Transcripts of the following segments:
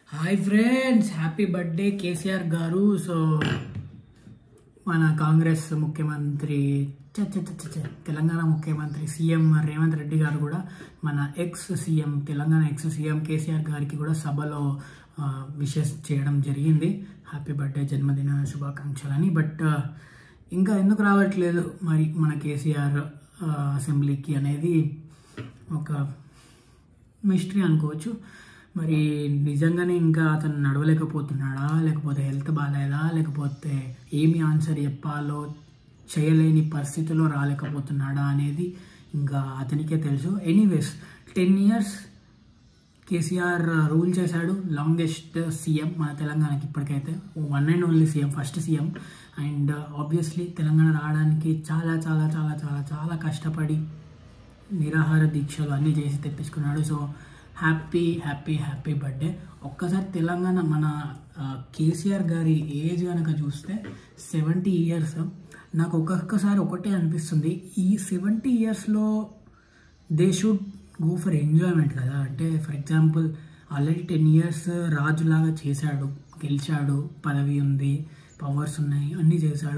Hi friends happy birthday KCR garu so మన కాంగ్రెస్ ముఖ్యమంత్రి చ చ చ చ చ. తెలంగాణ ముఖ్యమంత్రి సీఎం రేవంత్ రెడ్డి గారు కూడా మన ex CM Telangana ex CM KCR గారికి కూడా సభలో విషెస్ చేయడం జరిగింది హ్యాపీ బర్త్డే జన్మదిన శుభాకాంక్షలని బట్ ఇంకా ఎందుకు రావట్లేదు మరి మన కేసీఆర్ ఆ, అసెంబ్లీకి అనేది ఒక మిస్టరీ అనుకోవచ్చు మరి నిజంగానే ఇంకా అతను నడవలేకపోతున్నాడా లేకపోతే హెల్త్ బాగాలేదా లేకపోతే ఏమి ఆన్సర్ చెప్పాలో చేయలేని పరిస్థితిలో రాలేకపోతున్నాడా అనేది ఇంకా అతనికే తెలుసు anyways ten years KCR rule చేశాడు లాంగెస్ట్ సీఎం మన తెలంగాణకి ఇప్పటికైతే one and only CM first CM and obviously Telangana రావడానికి చాలా చాలా చాలా చాలా చాలా కష్టపడి నిరాహార దీక్షలు అన్నీ చేసి తెప్పించుకున్నాడు so happy happy happy birthday ఒక్కసారి తెలంగాణ మన ఆ, కేసీఆర్ గారి ఏజ్ కనుక చూస్తే సెవెంటీ ఇయర్స్ నాకు ఒక్కొక్కసారి ఒకటే అనిపిస్తుంది ఈ సెవెంటీ ఇయర్స్లో they should go for enjoyment కదా అంటే for example already ten years రాజులాగా చేశాడు గెలిచాడు పదవి ఉంది పవర్స్ ఉన్నాయి అన్నీ చేశాడు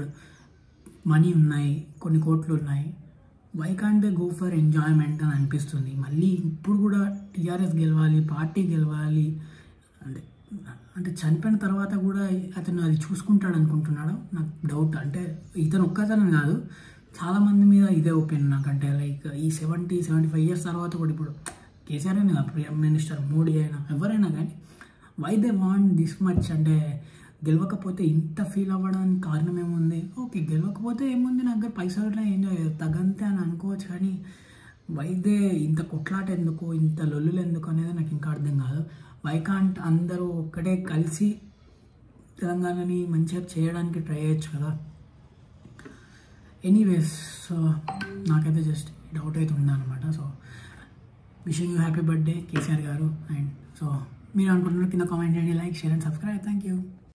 మనీ ఉన్నాయి కొన్ని కోట్లు ఉన్నాయి why can't they go for enjoyment అని అనిపిస్తుంది మళ్ళీ ఇప్పుడు కూడా టీఆర్ఎస్ గెలవాలి పార్టీ గెలవాలి అంటే అంటే చనిపోయిన తర్వాత కూడా అతను అది చూసుకుంటాడు అనుకుంటున్నాడు నాకు డౌట్ అంటే ఇతను ఒక్కతను కాదు చాలా మంది మీద ఇదే ఒపీనియన్ నాకంటే లైక్ ఈ సెవెంటీ సెవెంటీ ఫైవ్ ఇయర్స్ తర్వాత కూడా ఇప్పుడు కేసీఆర్ అయినా ప్రైమ్ మినిస్టర్ మోడీ అయినా ఎవరైనా కానీ why they want this much అంటే గెలవకపోతే ఇంత ఫీల్ అవ్వడానికి కారణం ఏముంది ఓకే గెలవకపోతే ఏముంది నా దగ్గర పైసలు ఉన్నాయి ఎంజాయ్ తగ్గంతే అని అనుకోవచ్చు కానీ వైద్య ఇంత కొట్లాట ఎందుకు ఇంత లొల్లులు ఎందుకు అనేది నాకు ఇంకా అర్థం కాదు వైకాంట్ అందరూ ఒక్కడే కలిసి తెలంగాణని మంచిగా చేయడానికి ట్రై చేయొచ్చు కదా ఎనీవేస్ సో నాకైతే జస్ట్ డౌట్ అయితే ఉందన్నమాట so wishing you happy birthday KCR garu and so మీరు అనుకుంటున్నారు కింద కామెంట్ చేయండి like share and subscribe thank you